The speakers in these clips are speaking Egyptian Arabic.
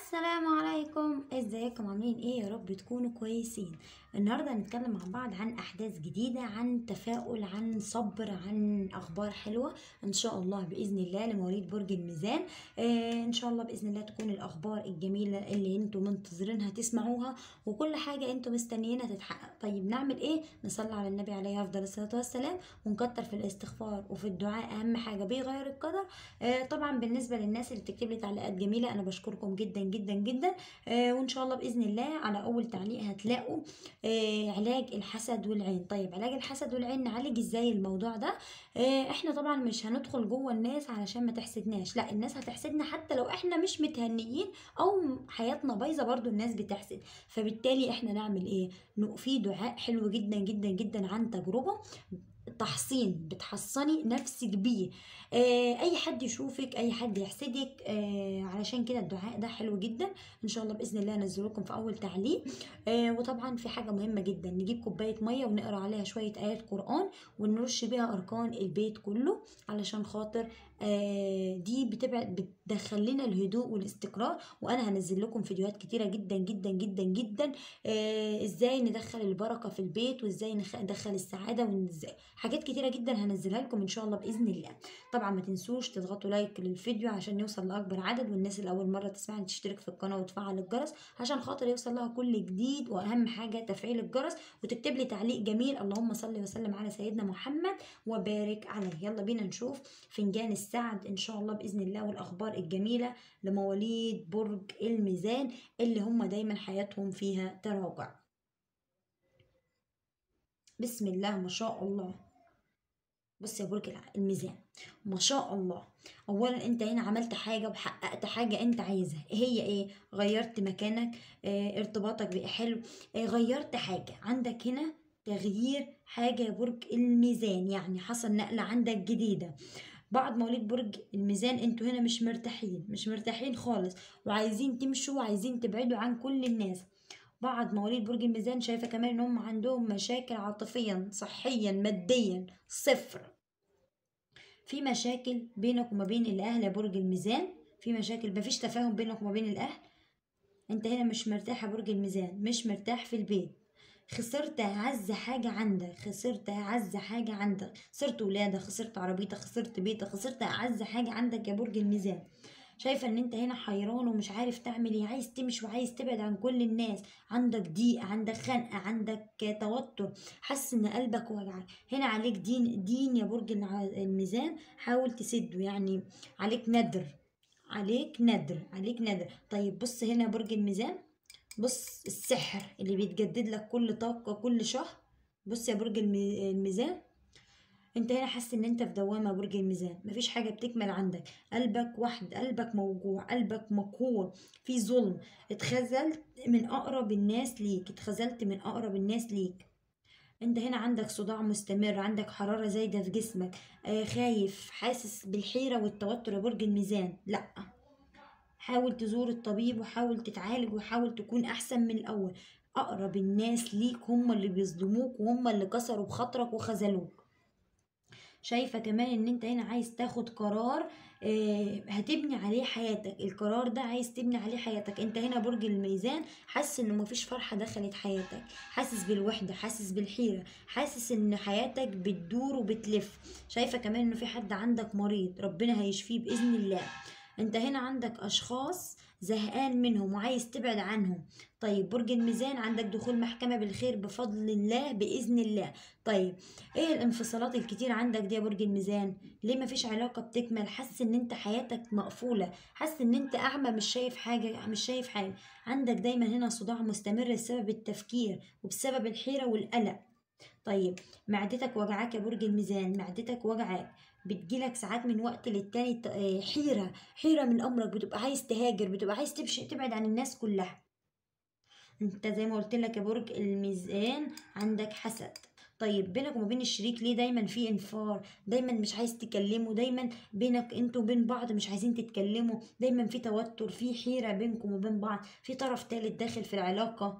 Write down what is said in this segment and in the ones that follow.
السلام عليكم ازيكم عاملين ايه يا رب تكونوا كويسين النهارده هنتكلم مع بعض عن احداث جديده عن تفاؤل عن صبر عن اخبار حلوه ان شاء الله باذن الله لمواليد برج الميزان آه ان شاء الله باذن الله تكون الاخبار الجميله اللي انتم منتظرينها تسمعوها وكل حاجه انتم مستنيينها تتحقق طيب نعمل ايه نصلي على النبي عليه افضل الصلاه والسلام ونكتر في الاستغفار وفي الدعاء اهم حاجه بيغير القدر آه طبعا بالنسبه للناس اللي بتكتب لي تعليقات جميله انا بشكركم جدا جدا جدا آه وان شاء الله باذن الله على اول تعليق هتلاقوا آه علاج الحسد والعين طيب علاج الحسد والعين نعالج ازاي الموضوع ده آه احنا طبعا مش هندخل جوه الناس علشان ما تحسدناش لا الناس هتحسدنا حتى لو احنا مش متهنيين او حياتنا بايظه برضو الناس بتحسد فبالتالي احنا نعمل ايه نق- في دعاء حلو جدا جدا جدا عن تجربه تحصين بتحصني نفسك بيه آه اي حد يشوفك اي حد يحسدك آه علشان كده الدعاء ده حلو جدا ان شاء الله باذن الله انزله لكم في اول تعليق آه وطبعا في حاجه مهمه جدا نجيب كوبايه ميه ونقرا عليها شويه ايات قران ونرش بيها اركان البيت كله علشان خاطر آه دي بتبعد بتدخل لنا الهدوء والاستقرار وانا هنزل لكم فيديوهات كتيره جدا جدا جدا جدا آه ازاي ندخل البركه في البيت وازاي نخ- ندخل السعاده وازاي حاجات كتيره جدا هنزلها لكم ان شاء الله باذن الله طبعا ما تنسوش تضغطوا لايك للفيديو عشان يوصل لاكبر عدد والناس اللي اول مره تسمعني تشترك في القناه وتفعل الجرس عشان خاطر يوصل لها كل جديد واهم حاجه تفعيل الجرس وتكتب لي تعليق جميل اللهم صل وسلم على سيدنا محمد وبارك عليه يلا بينا نشوف فنجان السعد ان شاء الله باذن الله والاخبار الجميله لمواليد برج الميزان اللي هم دايما حياتهم فيها تراجع بسم الله ما شاء الله بص يا برج الع- الميزان ما شاء الله اولا انت هنا عملت حاجه وحققت حاجه انت عايزها هي ايه غيرت مكانك اه ارتباطك بقى حلو اه غيرت حاجه عندك هنا تغيير حاجه يا برج الميزان يعني حصل نقله عندك جديده بعض مواليد برج الميزان انتوا هنا مش مرتاحين مش مرتاحين خالص وعايزين تمشوا وعايزين تبعدوا عن كل الناس بعض مواليد برج الميزان شايفة كمان ان هم عندهم مشاكل عاطفيا صحيا ماديا صفر في مشاكل بينك وما بين الاهل يا برج الميزان في مشاكل مفيش تفاهم بينك وما بين الاهل انت هنا مش مرتاح يا برج الميزان مش مرتاح في البيت خسرت اعز حاجة عندك خسرت اعز حاجة عندك خسرت ولادك خسرت عربيتك خسرت بيتك خسرت اعز حاجة عندك يا برج الميزان شايفة ان انت هنا حيران ومش عارف تعمل ايه عايز تمشي وعايز تبعد عن كل الناس عندك ضيق عندك خنقة عندك توتر حاسس ان قلبك وجعك هنا عليك دين دين يا برج الع- الميزان حاول تسده يعني عليك ندر عليك ندر عليك ندر طيب بص هنا يا برج الميزان بص السحر اللي بيتجدد لك كل طاقة كل شهر بص يا برج المي- الميزان انت هنا حاسس ان انت في دوامه يا برج الميزان مفيش حاجه بتكمل عندك قلبك وحد قلبك موجوع قلبك مقهور في ظلم اتخذلت من اقرب الناس ليك اتخذلت من اقرب الناس ليك انت هنا عندك صداع مستمر عندك حراره زايده في جسمك آه خايف حاسس بالحيره والتوتر يا برج الميزان لا حاول تزور الطبيب وحاول تتعالج وحاول تكون احسن من الاول اقرب الناس ليك هم اللي بيظلموك وهم اللي كسروا بخاطرك وخذلوك شايفة كمان ان انت هنا عايز تاخد قرار آه، هتبني عليه حياتك القرار ده عايز تبني عليه حياتك انت هنا برج الميزان حاسس انه مفيش فرحة دخلت حياتك حاسس بالوحدة حاسس بالحيرة حاسس ان حياتك بتدور وبتلف شايفة كمان انه في حد عندك مريض ربنا هيشفيه بإذن الله انت هنا عندك اشخاص زهقان منهم وعايز تبعد عنهم طيب برج الميزان عندك دخول محكمة بالخير بفضل الله بإذن الله طيب ايه الانفصالات الكتير عندك دي يا برج الميزان ليه مفيش علاقة بتكمل حاسس ان انت حياتك مقفولة حاسس ان انت اعمى مش شايف حاجة مش شايف حاجة عندك دايما هنا صداع مستمر بسبب التفكير وبسبب الحيرة والقلق طيب معدتك وجعاك يا برج الميزان معدتك وجعاك بتجيلك ساعات من وقت للتاني ت- آه، حيرة حيرة من أمرك بتبقى عايز تهاجر بتبقى عايز تمشي تبعد عن الناس كلها انت زي ما قلت لك يا برج الميزان عندك حسد طيب بينك وما بين الشريك ليه دايما في انفار دايما مش عايز تكلمه دايما بينك انتوا وبين بعض مش عايزين تتكلموا دايما في توتر في حيرة بينكم وبين بعض في طرف تالت داخل في العلاقة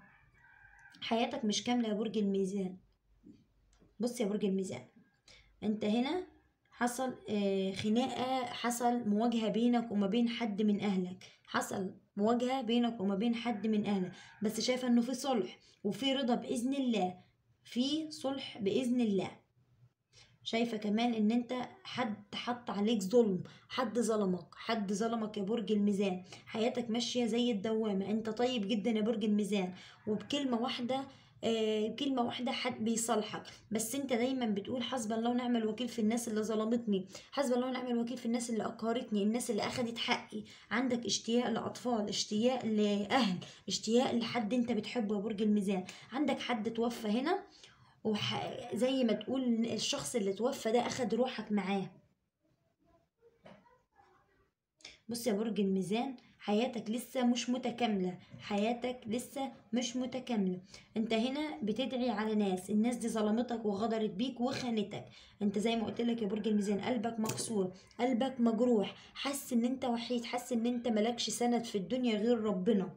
حياتك مش كاملة يا برج الميزان بص يا برج الميزان انت هنا حصل آه، خناقة حصل مواجهة بينك وما بين حد من أهلك حصل مواجهة بينك وما بين حد من أهلك بس شايفة إنه في صلح وفي رضا بإذن الله في صلح بإذن الله شايفة كمان ان انت حد حط عليك ظلم حد ظلمك حد ظلمك يا برج الميزان حياتك ماشية زي الدوامة انت طيب جدا يا برج الميزان وبكلمة واحدة آه كلمة واحدة حد بيصالحك بس انت دايما بتقول حسب الله ونعم الوكيل في الناس اللي ظلمتني حسب الله ونعم الوكيل في الناس اللي أقهرتني الناس اللي أخدت حقي عندك اشتياق لأطفال اشتياق لأهل اشتياق لحد انت بتحبه يا برج الميزان عندك حد توفى هنا وح... زي ما تقول الشخص اللي توفى ده أخد روحك معاه بص يا برج الميزان حياتك لسه مش متكاملة حياتك لسه مش متكاملة انت هنا بتدعي على ناس الناس دي ظلمتك وغدرت بيك وخانتك انت زي ما قلت لك يا برج الميزان قلبك مكسور قلبك مجروح حاسس ان انت وحيد حاسس ان انت ملكش سند في الدنيا غير ربنا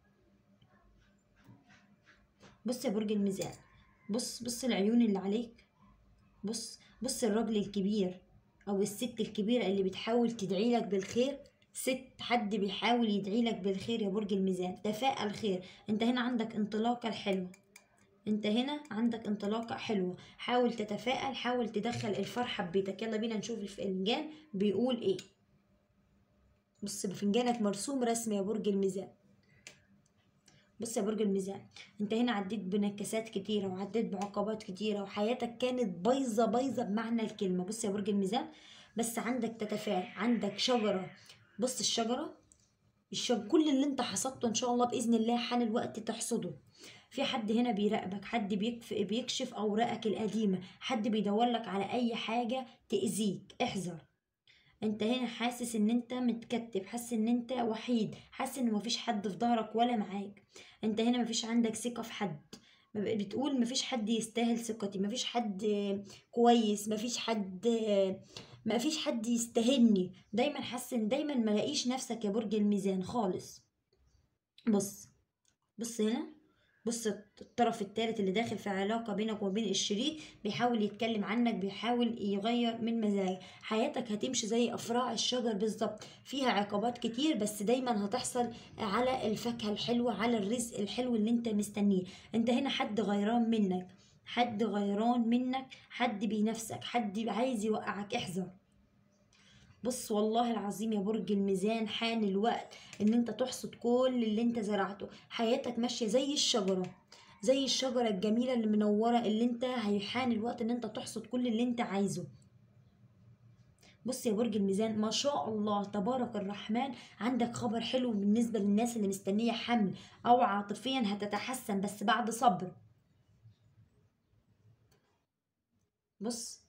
بص يا برج الميزان بص بص العيون اللي عليك بص بص الراجل الكبير او الست الكبيرة اللي بتحاول تدعي لك بالخير ست حد بيحاول يدعي لك بالخير يا برج الميزان تفاءل خير انت هنا عندك انطلاقة الحلوة انت هنا عندك انطلاقة حلوة حاول تتفائل حاول تدخل الفرحة ببيتك يلا بينا نشوف الفنجان بيقول ايه بص بفنجانك مرسوم رسم يا برج الميزان بص يا برج الميزان انت هنا عديت بنكسات كتيرة وعديت بعقبات كتيرة وحياتك كانت بايظة بايظة بمعنى الكلمة بص يا برج الميزان بس عندك تتفاعل عندك شجرة بص الشجرة الشجر كل اللي انت حصدته ان شاء الله بإذن الله حان الوقت تحصده في حد هنا بيراقبك حد بيكف بيكشف أوراقك القديمة حد بيدور لك على أي حاجة تأذيك احذر انت هنا حاسس ان انت متكتف حاسس ان انت وحيد حاسس ان مفيش حد في ظهرك ولا معاك انت هنا مفيش عندك ثقة في حد بتقول مفيش حد يستاهل ثقتي مفيش حد كويس مفيش حد مفيش حد يستاهلني دايما حاسس ان دايما ملاقيش نفسك يا برج الميزان خالص بص بص هنا بص الطرف الثالث اللي داخل في علاقة بينك وبين الشريك بيحاول يتكلم عنك بيحاول يغير من مزاجك حياتك هتمشي زي أفراع الشجر بالظبط فيها عقبات كتير بس دايما هتحصل على الفاكهة الحلوة على الرزق الحلو اللي انت مستنيه انت هنا حد غيران منك حد غيران منك حد بينافسك حد عايز يوقعك احذر بص والله العظيم يا برج الميزان حان الوقت ان انت تحصد كل اللي انت زرعته حياتك ماشيه زي الشجره زي الشجره الجميله اللي منوره اللي انت هيحان الوقت ان انت تحصد كل اللي انت عايزه بص يا برج الميزان ما شاء الله تبارك الرحمن عندك خبر حلو بالنسبه للناس اللي مستنيه حمل او عاطفيا هتتحسن بس بعد صبر بص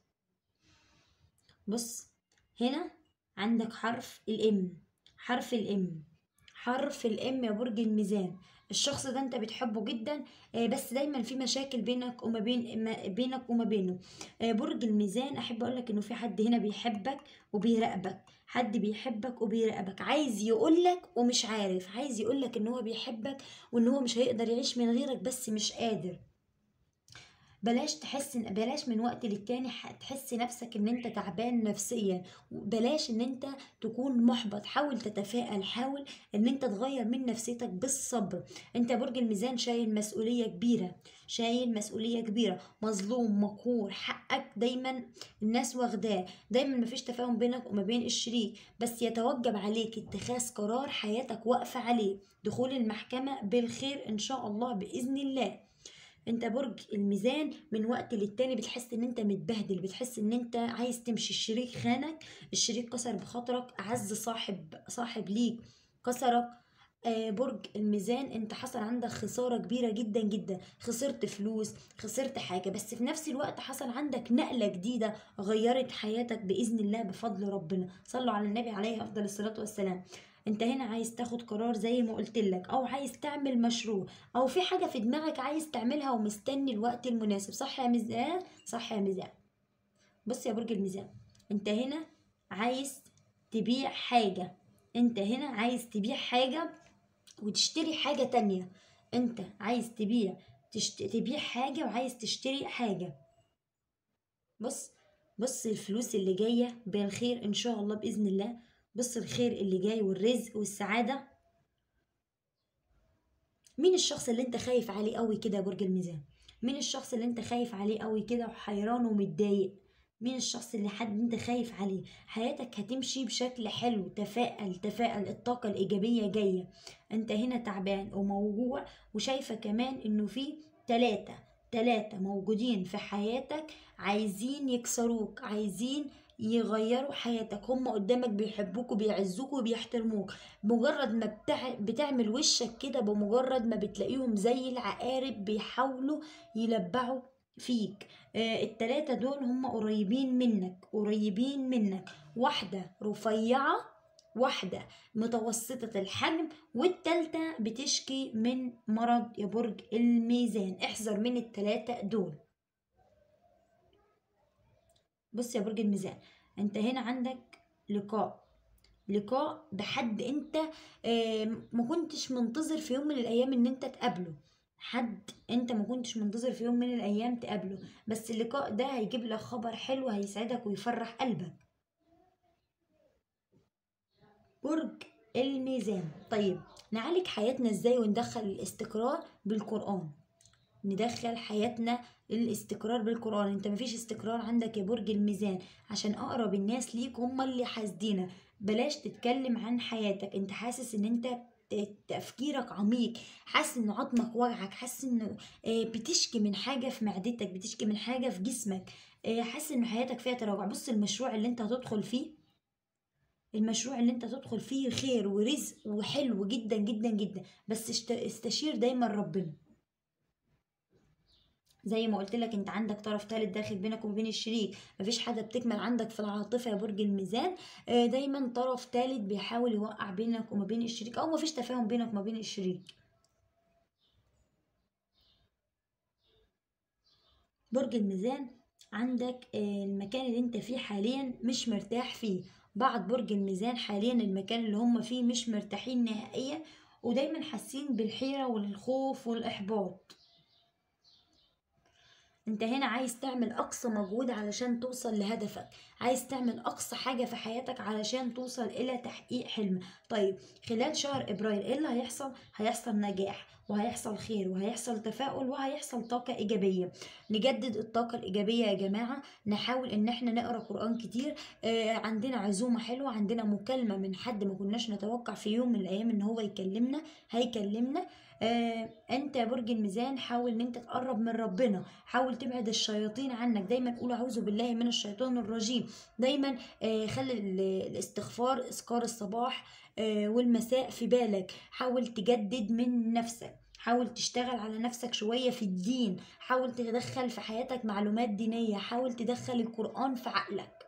بص هنا عندك حرف الام حرف الام حرف الام يا برج الميزان الشخص ده انت بتحبه جدا بس دايما في مشاكل بينك وما بين ما بينك وما بينه برج الميزان احب اقول لك انه في حد هنا بيحبك وبيراقبك حد بيحبك وبيراقبك عايز يقولك ومش عارف عايز يقولك ان هو بيحبك وان هو مش هيقدر يعيش من غيرك بس مش قادر بلاش تحس بلاش من وقت للتاني تحس نفسك ان انت تعبان نفسيا بلاش ان انت تكون محبط حاول تتفائل حاول ان انت تغير من نفسيتك بالصبر انت برج الميزان شايل مسؤولية كبيرة شايل مسؤولية كبيرة مظلوم مقهور حقك دايما الناس واخداه دايما مفيش تفاهم بينك وما بين الشريك بس يتوجب عليك اتخاذ قرار حياتك واقفة عليه دخول المحكمة بالخير ان شاء الله بإذن الله انت برج الميزان من وقت للتاني بتحس ان انت متبهدل بتحس ان انت عايز تمشي الشريك خانك الشريك كسر بخاطرك اعز صاحب صاحب ليك كسرك آه برج الميزان انت حصل عندك خسارة كبيرة جدا جدا خسرت فلوس خسرت حاجة بس في نفس الوقت حصل عندك نقلة جديدة غيرت حياتك بإذن الله بفضل ربنا صلوا على النبي عليه أفضل الصلاة والسلام انت هنا عايز تاخد قرار زي ما قلت لك او عايز تعمل مشروع او في حاجه في دماغك عايز تعملها ومستني الوقت المناسب صح يا ميزان صح يا ميزان بص يا برج الميزان انت هنا عايز تبيع حاجه انت هنا عايز تبيع حاجه وتشتري حاجه تانية انت عايز تبيع تشت... تبيع حاجه وعايز تشتري حاجه بص بص الفلوس اللي جاية بالخير ان شاء الله بإذن الله بص الخير اللي جاي والرزق والسعادة مين الشخص اللي انت خايف عليه قوي كده يا برج الميزان مين الشخص اللي انت خايف عليه قوي كده وحيران ومتضايق مين الشخص اللي حد انت خايف عليه حياتك هتمشي بشكل حلو تفائل تفائل الطاقة الإيجابية جاية انت هنا تعبان وموجوع وشايفة كمان انه في تلاتة تلاتة موجودين في حياتك عايزين يكسروك عايزين يغيروا حياتك هم قدامك بيحبوك وبيعزوك وبيحترموك مجرد ما بتع... بتعمل وشك كده بمجرد ما بتلاقيهم زي العقارب بيحاولوا يلبعوا فيك آه التلاتة دول هم قريبين منك قريبين منك واحدة رفيعة واحدة متوسطة الحجم والتالتة بتشكي من مرض يا برج الميزان احذر من التلاتة دول بص يا برج الميزان انت هنا عندك لقاء لقاء بحد انت آه، ما كنتش منتظر في يوم من الايام ان انت تقابله حد انت ما كنتش منتظر في يوم من الايام تقابله بس اللقاء ده هيجيب لك خبر حلو هيسعدك ويفرح قلبك برج الميزان طيب نعالج حياتنا ازاي وندخل الاستقرار بالقرآن ندخل حياتنا الاستقرار بالقرآن انت مفيش استقرار عندك يا برج الميزان عشان اقرب الناس ليك هم اللي حاسدينك بلاش تتكلم عن حياتك انت حاسس ان انت تفكيرك عميق حاسس ان عظمك وجعك حاسس انه آه، بتشكي من حاجه في معدتك بتشكي من حاجه في جسمك آه، حاسس ان حياتك فيها تراجع بص المشروع اللي انت هتدخل فيه المشروع اللي انت تدخل فيه خير ورزق وحلو جدا جدا جدا بس اشت- استشير دايما ربنا زي ما قلت لك انت عندك طرف ثالث داخل بينك وبين الشريك مفيش حاجه بتكمل عندك في العاطفه يا برج الميزان آه، دايما طرف ثالث بيحاول يوقع بينك وما بين الشريك او مفيش تفاهم بينك وما بين الشريك برج الميزان عندك آه، المكان اللي انت فيه حاليا مش مرتاح فيه بعض برج الميزان حاليا المكان اللي هم فيه مش مرتاحين نهائيا ودايما حاسين بالحيرة والخوف والإحباط انت هنا عايز تعمل اقصى مجهود علشان توصل لهدفك عايز تعمل اقصى حاجة في حياتك علشان توصل الى تحقيق حلم طيب خلال شهر ابريل ايه اللي هيحصل هيحصل نجاح وهيحصل خير وهيحصل تفاؤل وهيحصل طاقة إيجابية نجدد الطاقة الإيجابية يا جماعة نحاول إن احنا نقرأ قرآن كتير آه عندنا عزومة حلوة عندنا مكالمة من حد ما كناش نتوقع في يوم من الأيام إن هو يكلمنا هيكلمنا آه انت يا برج الميزان حاول ان انت تقرب من ربنا حاول تبعد الشياطين عنك دايما قول اعوذ بالله من الشيطان الرجيم دايما آه خلي ال- الاستغفار اذكار الصباح آه والمساء في بالك حاول تجدد من نفسك حاول تشتغل على نفسك شوية في الدين حاول تدخل في حياتك معلومات دينية حاول تدخل القرآن في عقلك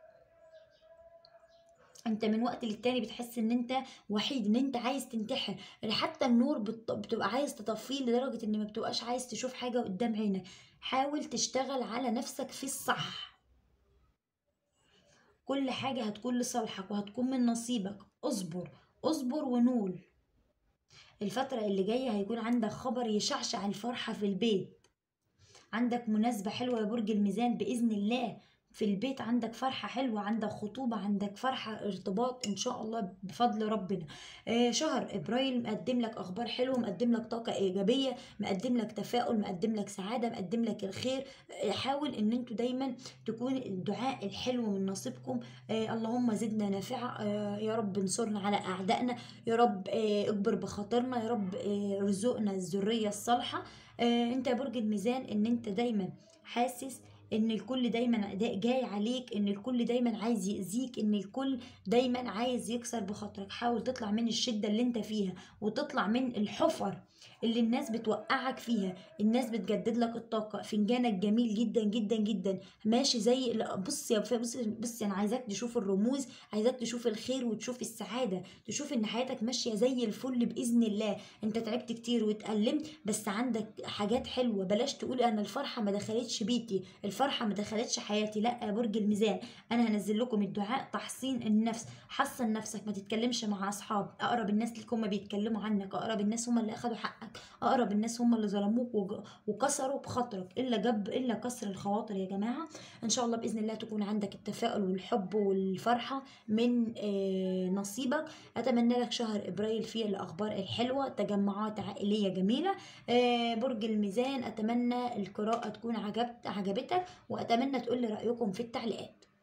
انت من وقت للتاني بتحس ان انت وحيد ان انت عايز تنتحر حتى النور بت- بتبقى عايز تطفيه لدرجة ان ما بتبقاش عايز تشوف حاجة قدام عينك حاول تشتغل على نفسك في الصح كل حاجة هتكون لصالحك وهتكون من نصيبك اصبر اصبر ونول الفترة اللي جاية هيكون عندك خبر يشعشع الفرحة في البيت عندك مناسبة حلوة يا برج الميزان بإذن الله في البيت عندك فرحة حلوة عندك خطوبة عندك فرحة ارتباط إن شاء الله بفضل ربنا آه شهر إبرايل مقدم لك أخبار حلوة مقدم لك طاقة إيجابية مقدم لك تفاؤل مقدم لك سعادة مقدم لك الخير آه حاول إن انتوا دايما تكون الدعاء الحلو من نصيبكم آه اللهم زدنا نافعة آه يا رب انصرنا على أعدائنا يا رب آه اجبر بخاطرنا يا رب آه رزقنا الذرية الصالحة آه انت يا برج الميزان ان انت دايما حاسس ان الكل دايما دا- جاي عليك ان الكل دايما عايز يأذيك ان الكل دايما عايز يكسر بخاطرك حاول تطلع من الشدة اللي انت فيها وتطلع من الحفر اللي الناس بتوقعك فيها الناس بتجدد لك الطاقة فنجانك جميل جدا جدا جدا ماشي زي لا، بص يا وفاء بص بص انا عايزاك تشوف الرموز عايزاك تشوف الخير وتشوف السعادة تشوف ان حياتك ماشية زي الفل بإذن الله انت تعبت كتير واتألمت بس عندك حاجات حلوة بلاش تقول انا الفرحة ما دخلتش بيتي الفرحة الفرحه ما دخلتش حياتي لا يا برج الميزان انا هنزل لكم الدعاء تحصين النفس حصن نفسك ما تتكلمش مع اصحاب اقرب الناس ليك هم بيتكلموا عنك اقرب الناس هم اللي اخدوا حقك اقرب الناس هم اللي ظلموك وج- وكسروا بخاطرك الا جب الا كسر الخواطر يا جماعه ان شاء الله باذن الله تكون عندك التفاؤل والحب والفرحه من آه، نصيبك اتمنى لك شهر ابريل فيه الاخبار الحلوه تجمعات عائليه جميله آه، برج الميزان اتمنى القراءه تكون عجبت عجبتك واتمنى تقول لي رايكم في التعليقات